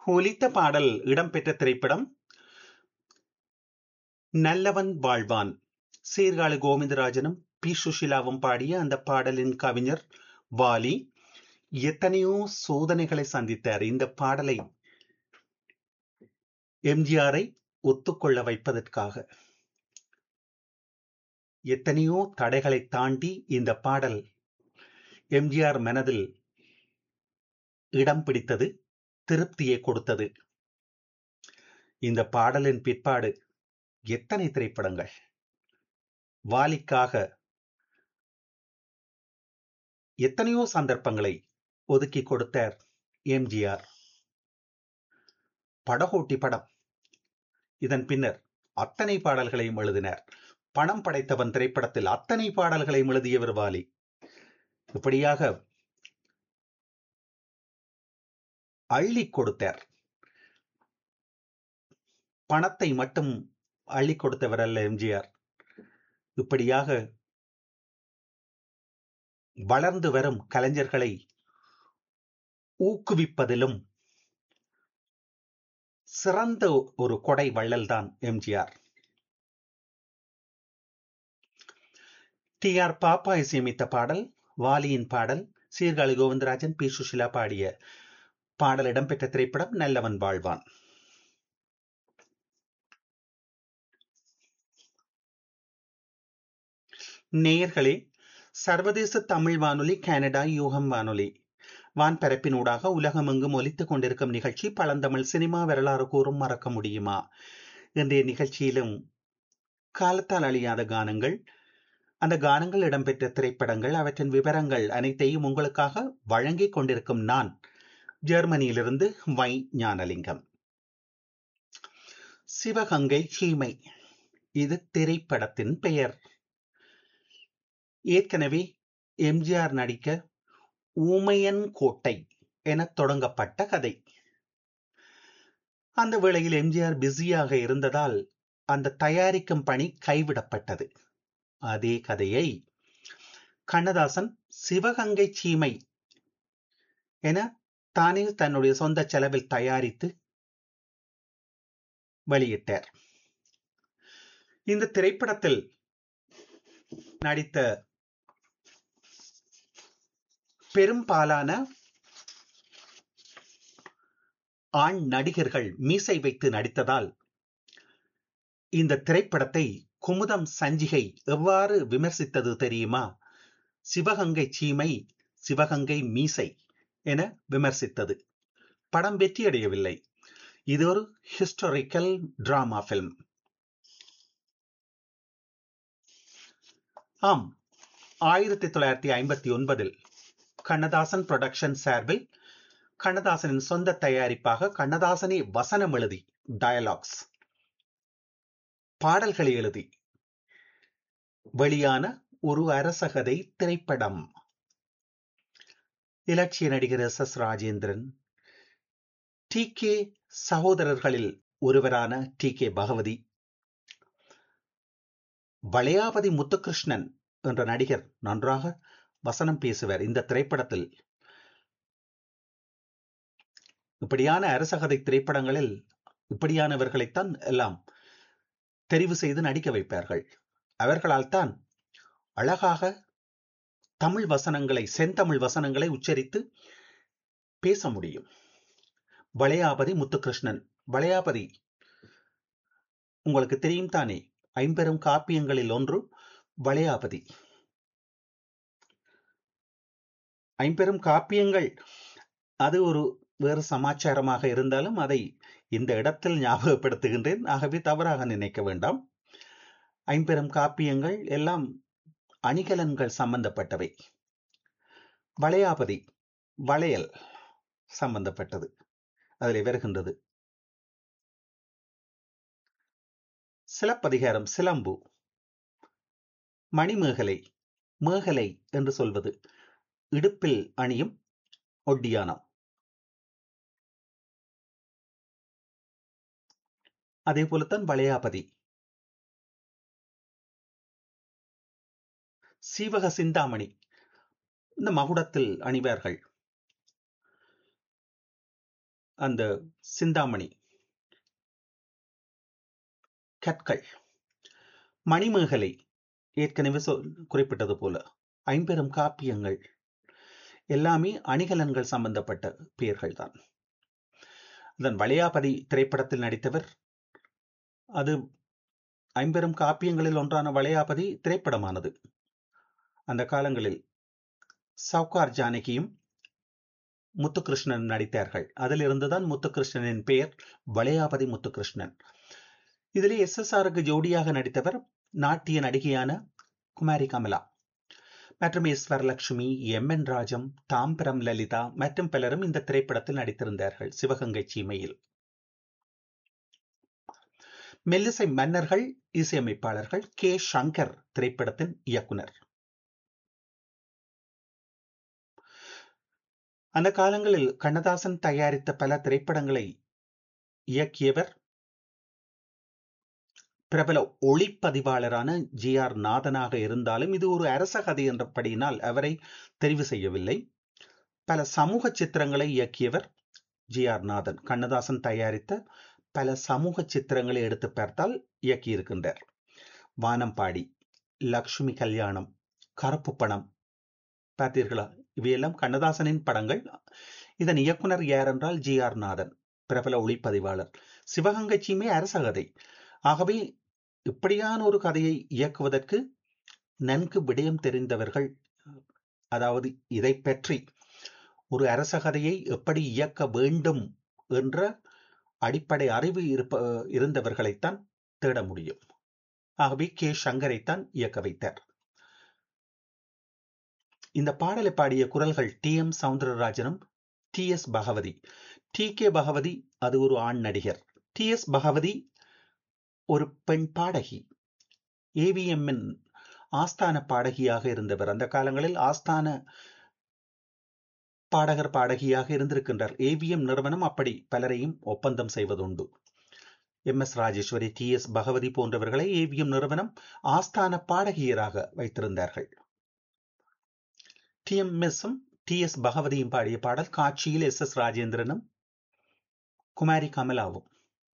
ஒலித்த பாடல் இடம்பெற்ற திரைப்படம் நல்லவன் வாழ்வான் சீர்காழி கோவிந்தராஜனும் பி சுஷிலாவும் பாடிய அந்த பாடலின் கவிஞர் வாலி எத்தனையோ சோதனைகளை சந்தித்தார் இந்த பாடலை எம்ஜிஆரை ஒத்துக்கொள்ள வைப்பதற்காக எத்தனையோ தடைகளை தாண்டி இந்த பாடல் எம்ஜிஆர் மனதில் இடம் பிடித்தது திருப்தியை கொடுத்தது இந்த பாடலின் பிற்பாடு எத்தனை திரைப்படங்கள் வாலிக்காக எத்தனையோ சந்தர்ப்பங்களை ஒதுக்கி கொடுத்தார் எம்ஜிஆர் படகோட்டி படம் இதன் பின்னர் அத்தனை பாடல்களையும் எழுதினார் பணம் படைத்தவன் திரைப்படத்தில் அத்தனை பாடல்களையும் எழுதியவர் வாலி இப்படியாக அள்ளி கொடுத்தார் பணத்தை மட்டும் அள்ளி கொடுத்தவர் அல்ல எம்ஜிஆர் இப்படியாக வளர்ந்து வரும் கலைஞர்களை ஊக்குவிப்பதிலும் சிறந்த ஒரு கொடை வள்ளல் தான் எம்ஜிஆர் டி ஆர் பாப்பா இசையமைத்த பாடல் வாலியின் பாடல் சீர்காழி கோவிந்தராஜன் பி சுஷிலா பாடிய பாடல் இடம்பெற்ற திரைப்படம் நல்லவன் வாழ்வான் நேயர்களே சர்வதேச தமிழ் வானொலி கனடா யூகம் வானொலி வான்பரப்பினூடாக உலகமெங்கும் ஒலித்துக் கொண்டிருக்கும் நிகழ்ச்சி பழந்தமிழ் சினிமா வரலாறு கூறும் மறக்க முடியுமா இன்றைய நிகழ்ச்சியிலும் காலத்தால் அழியாத கானங்கள் அந்த கானங்கள் இடம்பெற்ற திரைப்படங்கள் அவற்றின் விவரங்கள் அனைத்தையும் உங்களுக்காக வழங்கிக் கொண்டிருக்கும் நான் ஜெர்மனியிலிருந்து வை ஞானலிங்கம் சிவகங்கை சீமை இது திரைப்படத்தின் பெயர் ஏற்கனவே எம்ஜிஆர் நடிக்க ஊமையன் கோட்டை என தொடங்கப்பட்ட கதை அந்த வேளையில் எம்ஜிஆர் பிஸியாக இருந்ததால் அந்த தயாரிக்கும் பணி கைவிடப்பட்டது அதே கதையை கண்ணதாசன் சிவகங்கை சீமை என தானே தன்னுடைய சொந்த செலவில் தயாரித்து வெளியிட்டார் இந்த திரைப்படத்தில் நடித்த பெரும்பாலான ஆண் நடிகர்கள் மீசை வைத்து நடித்ததால் இந்த திரைப்படத்தை குமுதம் சஞ்சிகை எவ்வாறு விமர்சித்தது தெரியுமா சிவகங்கை சீமை சிவகங்கை மீசை என விமர்சித்தது படம் வெற்றியடையவில்லை இது ஒரு ஹிஸ்டாரிக்கல் டிராமா பிலிம் ஆம் ஆயிரத்தி தொள்ளாயிரத்தி ஐம்பத்தி ஒன்பதில் கண்ணதாசன் புரொடக்ஷன் சார்பில் கண்ணதாசனின் சொந்த தயாரிப்பாக கண்ணதாசனே வசனம் எழுதி டயலாக்ஸ் பாடல்களை எழுதி வெளியான ஒரு அரசகதை திரைப்படம் இலட்சிய நடிகர் S S Rajendran T K சகோதரர்களில் ஒருவரான டி கே பகவதி வளையாபதி முத்துகிருஷ்ணன் என்ற நடிகர் நன்றாக வசனம் பேசுவார் இந்த திரைப்படத்தில் இப்படியான அரசகதை திரைப்படங்களில் இப்படியானவர்களைத்தான் எல்லாம் தெரிவு செய்து நடிக்க வைப்பார்கள் அவர்களால் தான் அழகாக தமிழ் வசனங்களை செந்தமிழ் வசனங்களை உச்சரித்து பேச முடியும் வளையாபதி முத்துகிருஷ்ணன் வளையாபதி உங்களுக்கு தெரியும் தானே ஐம்பெரும் காப்பியங்களில் ஒன்று வளையாபதி ஐம்பெரும் காப்பியங்கள் அது ஒரு வேறு சமாச்சாரமாக இருந்தாலும் அதை இந்த இடத்தில் ஞாபகப்படுத்துகின்றேன் ஆகவே தவறாக நினைக்க வேண்டாம் ஐம்பெரும் காப்பியங்கள் எல்லாம் அணிகலன்கள் சம்பந்தப்பட்டவை வளையாபதி வளையல் சம்பந்தப்பட்டது அதில் வருகின்றது சிலப்பதிகாரம் சிலம்பு மணிமேகலை மேகலை என்று சொல்வது இடுப்பில் அணியும் ஒட்டியானம் அதே போலத்தான் வளையாபதி சீவக சிந்தாமணி இந்த மகுடத்தில் அணிவார்கள் அந்த சிந்தாமணி கற்கள் மணிமேகலை ஏற்கனவே சொல் குறிப்பிட்டது போல ஐம்பெரும் காப்பியங்கள் எல்லாமே அணிகலன்கள் சம்பந்தப்பட்ட பெயர்கள் தான் அதன் வளையாபதி திரைப்படத்தில் நடித்தவர் அது ஐம்பெரும் காப்பியங்களில் ஒன்றான வளையாபதி திரைப்படமானது அந்த காலங்களில் சவுகார் ஜானகியும் முத்துகிருஷ்ணன் நடித்தார்கள் அதிலிருந்துதான் முத்துகிருஷ்ணனின் பெயர் வளையாபதி முத்துகிருஷ்ணன் இதிலே எஸ் எஸ் ஆருக்கு ஜோடியாக நடித்தவர் நாட்டிய நடிகையான குமாரி கமலா மற்றும் S Varalakshmi M N Rajam Tambaram Lalitha மற்றும் பலரும் இந்த திரைப்படத்தில் நடித்திருந்தார்கள் சிவகங்கை சீமையில் மெல்லிசை மன்னர்கள் இசையமைப்பாளர்கள் கே சங்கர் திரைப்படத்தின் இயக்குனர் அந்த காலங்களில் கண்ணதாசன் தயாரித்த பல திரைப்படங்களை இயக்கியவர் பிரபல ஒளிப்பதிவாளரான ஜி ஆர் நாதனாக இருந்தாலும் இது ஒரு அரச கதை என்றபடியினால் அவரை தெரிவு செய்யவில்லை பல சமூக சித்திரங்களை இயக்கியவர் ஜி ஆர் நாதன் கண்ணதாசன் தயாரித்த பல சமூக சித்திரங்களை எடுத்து பார்த்தால் இயக்கியிருக்கின்றார் வானம்பாடி லக்ஷ்மி கல்யாணம் கருப்பு பணம் பார்த்தீர்களா இவையெல்லாம் கண்ணதாசனின் படங்கள் இதன் இயக்குனர் யார் என்றால் ஜி ஆர் நாதன் பிரபல ஒளிப்பதிவாளர் சிவகங்கை சீமை அரச கதை ஆகவே இப்படியான ஒரு கதையை இயக்குவதற்கு நன்கு விடயம் தெரிந்தவர்கள் அதாவது இதை பற்றி ஒரு அரச கதையை எப்படி இயக்க வேண்டும் என்ற அடிப்படை அறிவு இருப்ப இருந்தவர்களைத்தான் தேட முடியும் ஆகவே கே சங்கரைத்தான் இயக்க வைத்தார் இந்த பாடலை பாடிய குரல்கள் டி எம் சவுந்தரராஜனும் T S Bhagavathi T K Bhagavathi அது ஒரு ஆண் நடிகர் டி எஸ் பகவதி ஒரு பெண் பாடகி ஏவிஎம்மின் ஆஸ்தான பாடகியாக இருந்தவர் அந்த காலங்களில் ஆஸ்தான பாடகர் பாடகியாக இருந்திருக்கின்றார் ஏவிஎம் நிறுவனம் அப்படி பலரையும் ஒப்பந்தம் செய்வதுண்டு M S Rajeshwari T S Bhagavathi போன்றவர்களை ஏவிஎம் நிறுவனம் ஆஸ்தான பாடகியராக வைத்திருந்தார்கள் டி எம் எஸும் டி எஸ் பகவதியும் பாடிய பாடல் காட்சியில் எஸ் எஸ் ராஜேந்திரனும் குமாரி கமலாவும்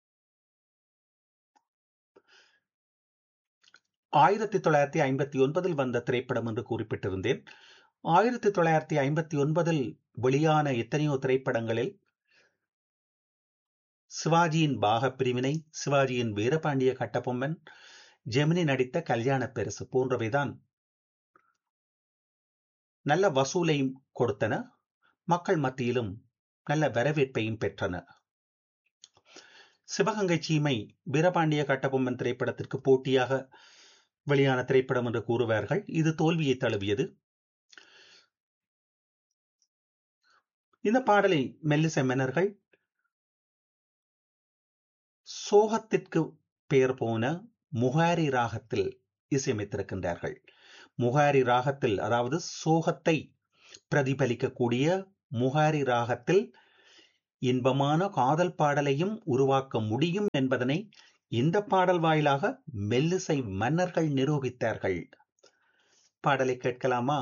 ஆயிரத்தி தொள்ளாயிரத்தி ஐம்பத்தி ஒன்பதில் வந்த திரைப்படம் என்று குறிப்பிட்டிருந்தேன் ஆயிரத்தி தொள்ளாயிரத்தி ஐம்பத்தி ஒன்பதில் வெளியான எத்தனையோ திரைப்படங்களில் சிவாஜியின் பாக பிரிவினை சிவாஜியின் வீரபாண்டிய கட்டபொம்மன் ஜெமினி நடித்த கல்யாண பெருசு போன்றவைதான் நல்ல வசூலையும் கொடுத்தன மக்கள் மத்தியிலும் நல்ல வரவேற்பையும் பெற்றன சிவகங்கை சீமை வீரபாண்டிய கட்டபொம்மன் திரைப்படத்திற்கு போட்டியாக வெளியான திரைப்படம் என்று கூறுவார்கள் இது தோல்வியை தழுவியது இந்த பாடலை மெல்லிசை மன்னர்கள் சோகத்திற்கு பெயர் போன முகாரி ராகத்தில் இசையமைத்திருக்கின்றார்கள் முகாரி ராகத்தில் அதாவது சோகத்தை பிரதிபலிக்கக்கூடிய முகாரி ராகத்தில் இன்பமான காதல் பாடலையும் உருவாக்க முடியும் என்பதனை இந்த பாடல் வாயிலாக மெல்லிசை மன்னர்கள் நிரூபித்தார்கள் பாடலை கேட்கலாமா